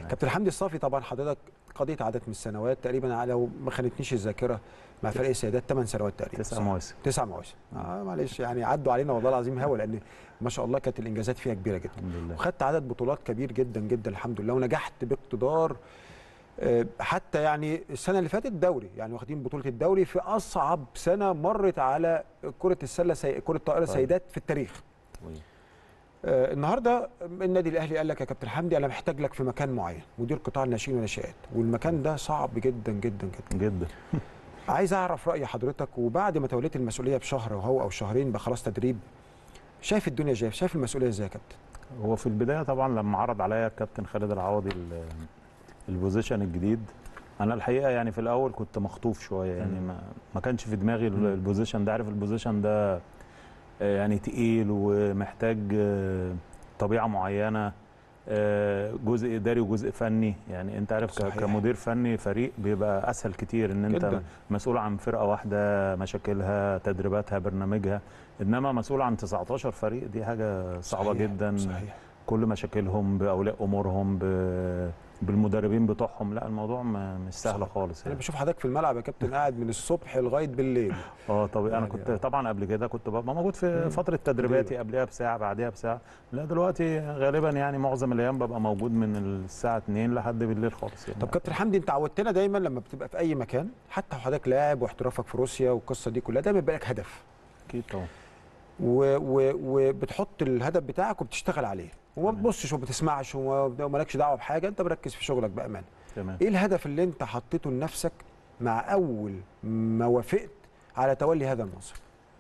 كابتن حمدي الصافي طبعا حضرتك قضيت عدد من السنوات تقريبا لو ما خانتنيش الذاكره مع فريق السيدات 8 سنوات تقريبا تسع صح؟ مواسم تسع مواسم اه معلش يعني عدوا علينا والله العظيم هوا لان ما شاء الله كانت الانجازات فيها كبيره جدا الحمد لله وخدت عدد بطولات كبير جدا جدا الحمد لله ونجحت باقتدار آه، حتى يعني السنه اللي فاتت دوري يعني واخدين بطوله الدوري في اصعب سنه مرت على كره السله سي... كره الطائره طيب. سيدات في التاريخ وي. آه، النهارده النادي الاهلي قال لك يا كابتن حمدي انا محتاج لك في مكان معين مدير قطاع الناشئين والناشئات والمكان ده صعب جدا جدا جدا جدا عايز اعرف راي حضرتك وبعد ما توليت المسؤوليه بشهر وهو او شهرين بقى خلاص تدريب شايف الدنيا ازاي شايف المسؤوليه ازاي يا كابتن هو في البدايه طبعا لما عرض عليا الكابتن خالد العوضي ال- البوزيشن الجديد انا الحقيقه يعني في الاول كنت مخطوف شويه يعني ما, ما كانش في دماغي ال- البوزيشن ده عارف البوزيشن ده آه، يعني تقيل ومحتاج آه، طبيعه معينه آه، جزء اداري وجزء فني يعني انت عارف ك- صحيح. كمدير فني فريق بيبقى اسهل كتير ان انت جداً. مسؤول عن فرقه واحده مشاكلها تدريباتها برنامجها انما مسؤول عن 19 فريق دي حاجه صعبه صحيح، جدا صحيح كل مشاكلهم باولياء امورهم ب- بالمدربين بتوعهم لا الموضوع ما- مش سهل صحيح. خالص انا يعني بشوف حضرتك في الملعب يا كابتن قاعد من الصبح لغايه بالليل اه طب انا يعني كنت آه. طبعا قبل كده كنت ببقى موجود في مم. فتره تدريباتي تدريبك. قبلها بساعه بعدها بساعه لا دلوقتي غالبا يعني معظم الايام ببقى موجود من الساعه 2 لحد بالليل خالص يعني طب كابتن حمدي انت عودتنا دايما لما بتبقى في اي مكان حتى وحضرتك لاعب واحترافك في روسيا والقصه دي كلها دايما بيبقى لك هدف اكيد طبعا و- و- وبتحط الهدف بتاعك وبتشتغل عليه وما تمام. بتبصش وما بتسمعش وما- ومالكش دعوه بحاجه انت مركز في شغلك بامانه تمام ايه الهدف اللي انت حطيته لنفسك مع اول ما وافقت على تولي هذا المنصب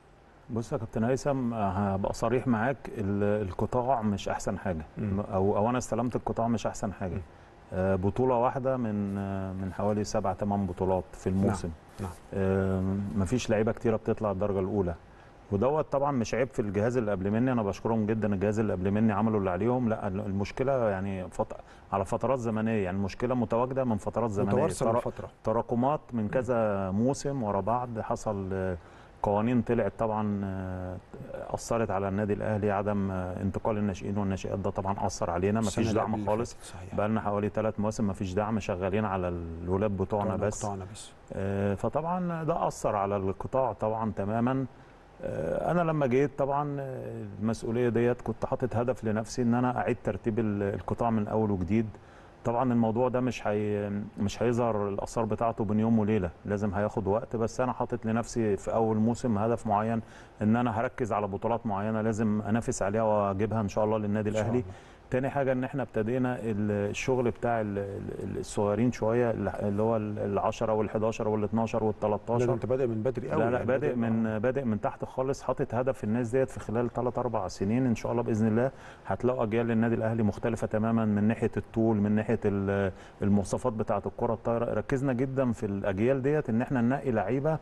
بص يا كابتن هيثم هبقى صريح معاك ال- القطاع مش احسن حاجه مم. او او انا استلمت القطاع مش احسن حاجه مم. آه، بطوله واحده من آه، من حوالي سبع ثمان بطولات في الموسم نعم. آه، مفيش لعيبه كتيره بتطلع الدرجه الاولى ودوت طبعا مش عيب في الجهاز اللي قبل مني انا بشكرهم جدا الجهاز اللي قبل مني عملوا اللي عليهم لا المشكله يعني فط... على فترات زمنيه يعني المشكله متواجده من فترات زمنيه متوارثه من ترى- فتره تراكمات من كذا موسم ورا بعض حصل آه، قوانين طلعت طبعا آه، اثرت على النادي الاهلي عدم آه، انتقال الناشئين والناشئات ده طبعا اثر علينا السنة مفيش اللي دعم قبل خالص اللي فاتت، صحيح بقى لنا حوالي ثلاث مواسم مفيش دعم شغالين على الولاد بتوعنا قطعنا- بس قطعنا بس آه، فطبعا ده اثر على القطاع طبعا تماما آه، انا لما جيت طبعا آه، المسؤوليه ديت كنت حاطط هدف لنفسي ان انا اعيد ترتيب ال- القطاع من اول وجديد طبعا الموضوع ده مش هي مش هيظهر الاثار بتاعته بين يوم وليله لازم هياخد وقت بس انا حاطط لنفسي في اول موسم هدف معين ان انا هركز على بطولات معينه لازم انافس عليها واجيبها ان شاء الله للنادي إن شاء الاهلي الله. تاني حاجة ان احنا ابتدينا ال- الشغل بتاع ال- ال- الصغيرين شوية اللي هو ال 10 وال 11 وال 12 وال لا ده 13 انت بادئ من بدري قوي لا لا يعني بادئ من آه. بادئ من تحت خالص حاطط هدف الناس ديت في خلال 3 4 سنين ان شاء الله باذن الله هتلاقوا اجيال للنادي الاهلي مختلفه تماما من ناحيه الطول من ناحيه ال- المواصفات بتاعه الكره الطايره ركزنا جدا في الاجيال ديت ان احنا ننقي لعيبه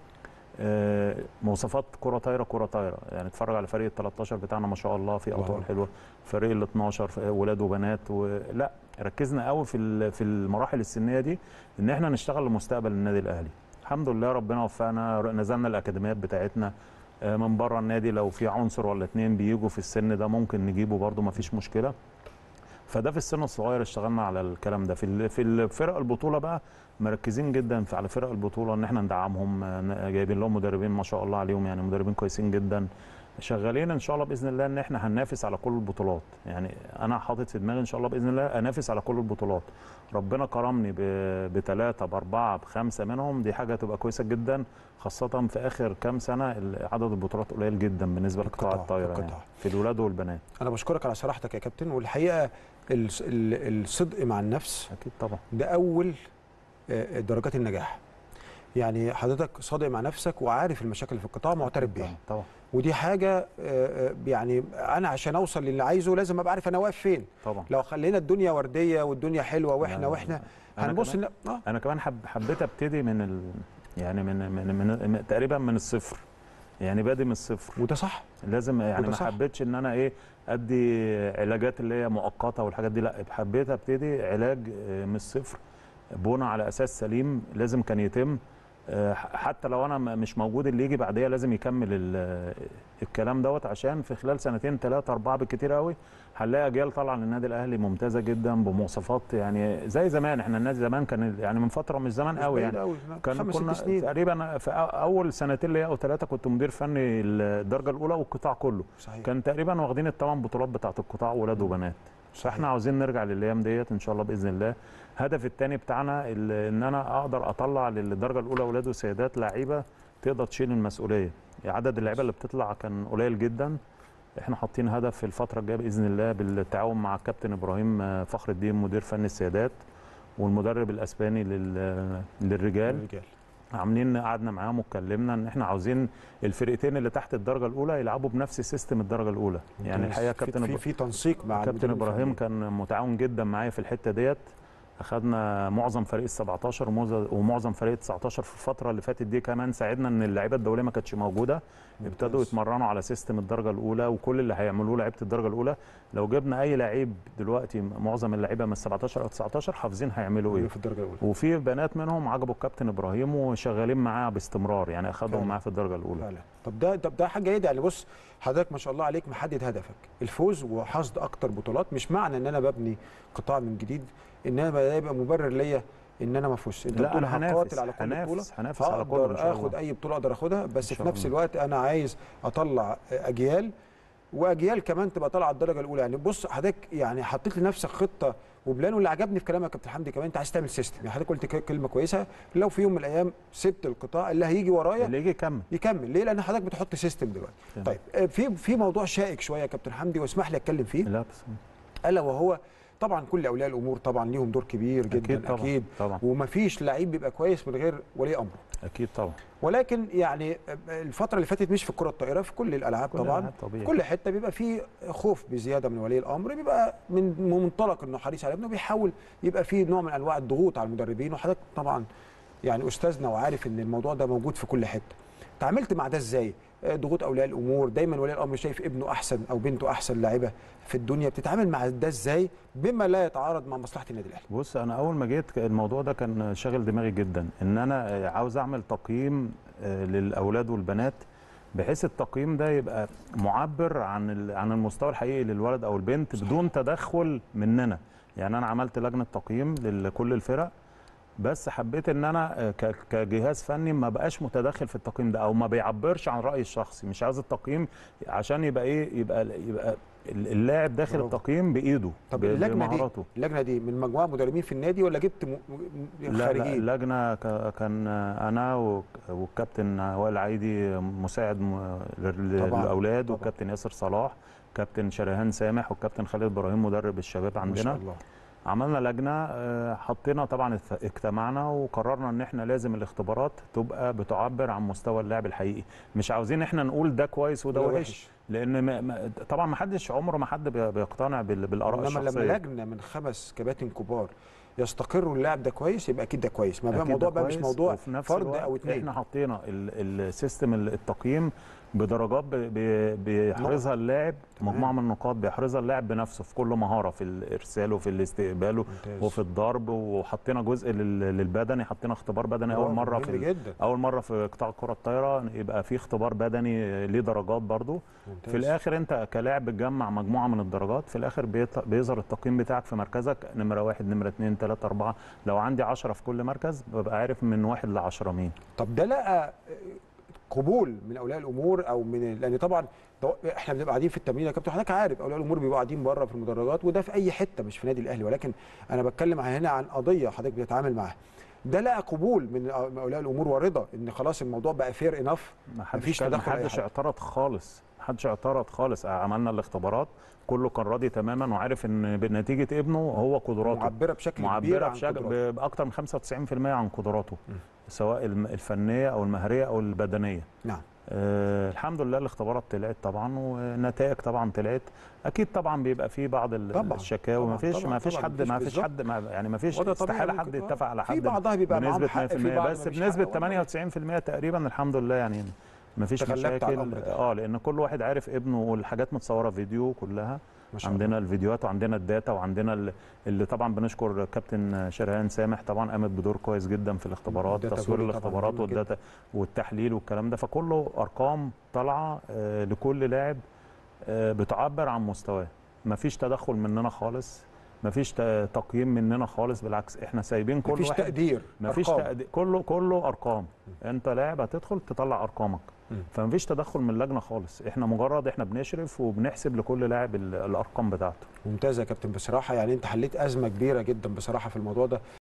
آه، مواصفات كره طايره كره طايره يعني اتفرج على فريق ال 13 بتاعنا ما شاء الله في الله اطوال أكبر. حلوه فريق ال 12 في ولاد وبنات ولا ركزنا قوي في ال- في المراحل السنيه دي ان احنا نشتغل لمستقبل النادي الاهلي الحمد لله ربنا وفقنا نزلنا الاكاديميات بتاعتنا آه، من بره النادي لو في عنصر ولا اتنين بيجوا في السن ده ممكن نجيبه برده ما فيش مشكله فده في السن الصغير اشتغلنا على الكلام ده في ال- في الفرق البطوله بقى مركزين جدا في على فرق البطوله ان احنا ندعمهم آه، جايبين لهم مدربين ما شاء الله عليهم يعني مدربين كويسين جدا شغالين ان شاء الله باذن الله ان احنا هننافس على كل البطولات يعني انا حاطط في دماغي ان شاء الله باذن الله انافس على كل البطولات ربنا كرمني بثلاثه باربعه بخمسه منهم دي حاجه تبقى كويسه جدا خاصه في اخر كام سنه ال- عدد البطولات قليل جدا بالنسبه لقطاع القطاع- الطايره يعني القطاع. في الولاد والبنات انا بشكرك على صراحتك يا كابتن والحقيقه الص- ال- الصدق مع النفس اكيد طبعا ده اول آه، درجات النجاح يعني حضرتك صادق مع نفسك وعارف المشاكل اللي في القطاع معترف بيها طبعا ودي حاجه آه، آه، يعني انا عشان اوصل للي عايزه لازم ابقى عارف انا واقف فين طبعا لو خلينا الدنيا ورديه والدنيا حلوه لا، واحنا لا، واحنا أنا هنبص كمان- إن- اه انا كمان حب حبيت ابتدي من ال... يعني من من, من, من تقريبا من الصفر يعني بادئ من الصفر وده صح لازم يعني وده ما صح. حبيتش ان انا ايه ادي علاجات اللي هي مؤقته والحاجات دي لا حبيت ابتدي علاج آه، من الصفر بنى على اساس سليم لازم كان يتم آه، ح- حتى لو انا م- مش موجود اللي يجي بعديا لازم يكمل ال- الكلام دوت عشان في خلال سنتين ثلاثه اربعه بالكتير قوي هنلاقي اجيال طالعه للنادي الاهلي ممتازه جدا بمواصفات يعني زي زمان احنا النادي زمان كان يعني من فتره مش زمان قوي بعيد يعني أوي، كان خمس كنا ست سنين تقريبا في أ- اول سنتين ليا او ثلاثه كنت مدير فني الدرجه الاولى والقطاع كله صحيح كان تقريبا واخدين الثمان بطولات بتاعه القطاع ولاد وبنات فاحنا عاوزين نرجع للايام ديت ان شاء الله باذن الله الهدف الثاني بتاعنا ال- ان انا اقدر اطلع للدرجه الاولى اولاد وسيدات لعيبه تقدر تشيل المسؤوليه عدد اللعيبه اللي بتطلع كان قليل جدا احنا حاطين هدف في الفتره الجايه باذن الله بالتعاون مع الكابتن ابراهيم آه، فخر الدين مدير فني السيدات والمدرب الاسباني لل- للرجال الرجال عاملين قعدنا معاهم واتكلمنا ان احنا عاوزين الفرقتين اللي تحت الدرجه الاولى يلعبوا بنفس سيستم الدرجه الاولى يعني الحقيقه في- كابتن في في تنسيق مع كابتن المدير ابراهيم الفني. كان متعاون جدا معايا في الحته ديت اخذنا معظم فريق ال 17 وموز- ومعظم فريق 19 في الفتره اللي فاتت دي كمان ساعدنا ان اللعيبه الدوليه ما كانتش موجوده ابتدوا ممتاز. يتمرنوا على سيستم الدرجه الاولى وكل اللي هيعملوه لعيبه الدرجه الاولى لو جبنا اي لعيب دلوقتي معظم اللعيبه من ال 17 او 19 حافظين هيعملوا ايه في الدرجه الاولى وفي بنات منهم عجبوا الكابتن ابراهيم وشغالين معاه باستمرار يعني اخذهم فعلا. معاه في الدرجه الاولى فعلا طب ده طب ده حاجه جيده يعني بص حضرتك ما شاء الله عليك محدد هدفك الفوز وحصد اكتر بطولات مش معنى ان انا ببني قطاع من جديد ان انا بقى- يبقى مبرر ليا ان انا ما افوزش انت لا بتقول انا هقاتل هنافس على كل بطوله هنافس هنافس على كله ان هقدر شاء اخد الله اي بطوله اقدر اخدها بس إن في شاء نفس الله. الوقت انا عايز اطلع اجيال واجيال كمان تبقى طالعه الدرجه الاولى يعني بص حضرتك يعني حطيت لنفسك خطه وبلان واللي عجبني في كلامك يا كابتن حمدي كمان انت عايز تعمل سيستم يعني حضرتك قلت ك- كلمه كويسه لو في يوم من الايام سبت القطاع اللي هيجي ورايا اللي يجي يكمل يكمل ليه لان حضرتك بتحط سيستم دلوقتي تمام. طيب آه، في في موضوع شائك شويه يا كابتن حمدي واسمح لي اتكلم فيه لا بس الا وهو طبعا كل اولياء الامور طبعا ليهم دور كبير جدا اكيد طبعا اكيد طبعا ومفيش لعيب بيبقى كويس من غير ولي امره اكيد طبعا ولكن يعني الفتره اللي فاتت مش في الكره الطائره في كل الالعاب كل طبعا الألعاب طبيعي. كل حته بيبقى فيه خوف بزياده من ولي الامر بيبقى من منطلق انه حريص على ابنه بيحاول يبقى فيه نوع من انواع الضغوط على المدربين وحضرتك طبعا يعني استاذنا وعارف ان الموضوع ده موجود في كل حته تعاملت مع ده ازاي آه، ضغوط اولياء الامور دايما ولي الامر شايف ابنه احسن او بنته احسن لاعبه في الدنيا بتتعامل مع ده ازاي بما لا يتعارض مع مصلحه النادي الاهلي بص انا اول ما جيت الموضوع ده كان شاغل دماغي جدا ان انا عاوز اعمل تقييم آه، للاولاد والبنات بحيث التقييم ده يبقى معبر عن ال- عن المستوى الحقيقي للولد او البنت صح. بدون تدخل مننا يعني انا عملت لجنه تقييم لكل الفرق بس حبيت ان انا آه، ك- كجهاز فني ما بقاش متدخل في التقييم ده او ما بيعبرش عن رايي الشخصي مش عاوز التقييم عشان يبقى ايه يبقى يبقى اللاعب داخل برافو. التقييم بايده طب ب- اللجنه دي بمهاراته. اللجنه دي من مجموعه مدربين في النادي ولا جبت م... م- لا لا خارجين اللجنه ك- كان انا وك- والكابتن وائل عايدي مساعد م- لل- طبعاً، للاولاد طبعاً. والكابتن ياسر صلاح كابتن شريهان سامح والكابتن خالد ابراهيم مدرب الشباب ما شاء عندنا الله عملنا لجنه آه، حطينا طبعا ات- اجتمعنا وقررنا ان احنا لازم الاختبارات تبقى بتعبر عن مستوى اللاعب الحقيقي مش عاوزين احنا نقول ده كويس وده وده وحش لان ما ما طبعا ما حدش عمره ما حد بي- بيقتنع بال- بالاراء انما لما الشخصيه لجنه من خمس كباتن كبار يستقروا اللاعب ده كويس يبقى اكيد ده كويس ما بقى أكيد الموضوع ده بقى مش كويس، موضوع وفي نفس فرد الوقت او اتنين احنا حطينا ال- السيستم ال- التقييم بدرجات ب- ب- بيحرزها اللاعب تمام. مجموعه من النقاط بيحرزها اللاعب بنفسه في كل مهاره في الارسال وفي الاستقبال ممتاز. وفي الضرب وحطينا جزء لل- للبدني حطينا اختبار بدني اول برافو، مره مهم في ال- جدا اول مره في قطاع الكره الطايره يبقى في اختبار بدني ليه درجات برضو ممتاز. في الاخر انت كلاعب بتجمع مجموعه من الدرجات في الاخر بيط- بيظهر التقييم بتاعك في مركزك نمره واحد نمره اثنين ثلاثه اربعه لو عندي 10 في كل مركز ببقى عارف من واحد ل 10 مين طب ده لقى قبول من اولياء الامور او من لان طبعا ده- احنا بنبقى قاعدين في التمرين يا كابتن حضرتك عارف اولياء الامور بيبقوا قاعدين بره في المدرجات وده في اي حته مش في نادي الاهلي ولكن انا بتكلم هنا عن قضيه حضرتك بتتعامل معاها ده لقى قبول من اولياء الامور ورضا ان خلاص الموضوع بقى فير انف ما مفيش حدش كان- ما تدخل أي حدش حد. اعترض خالص ما حدش اعترض خالص عملنا الاختبارات كله كان راضي تماما وعارف ان بنتيجه ابنه هو قدراته معبره بشكل كبير معبره عن بشكل قدراته. باكثر من 95% عن قدراته م. سواء الم- الفنيه او المهريه او البدنيه نعم آه الحمد لله الاختبارات طلعت طبعا والنتائج طبعا طلعت اكيد طبعا بيبقى في بعض ال- طبعاً، الشكاوي طبعاً، ما فيش طبعاً، ما فيش طبعاً، حد مفيش ما فيش بالظبط. حد ما يعني ما فيش وده طبيعي استحاله ممكن، حد آه. يتفق على حد في بعضها بيبقى معاهم بنسبه حق 100% في بعض بس مفيش بنسبه حق ولا- 98% تقريبا الحمد لله يعني ما فيش تغلبت على مشاكل الأمر ده. اه لان كل واحد عارف ابنه والحاجات متصوره فيديو كلها ما شاء عندنا الفيديوهات وعندنا الداتا وعندنا ال- اللي طبعا بنشكر كابتن شريان سامح طبعا قامت بدور كويس جدا في الاختبارات الداتا تصوير فولي طبعاً الاختبارات مهم جداً. والداتا والتحليل والكلام ده فكله ارقام طالعه آه، لكل لاعب آه، بتعبر عن مستواه مفيش تدخل مننا خالص مفيش ت- تقييم مننا خالص بالعكس احنا سايبين كل مفيش واحد تقدير مفيش أرقام. تقدير كله كله ارقام انت لاعب هتدخل تطلع ارقامك مم. فمفيش تدخل من اللجنه خالص احنا مجرد احنا بنشرف وبنحسب لكل لاعب ال- الارقام بتاعته ممتاز يا كابتن بصراحه يعني انت حليت ازمه كبيره جدا بصراحه في الموضوع ده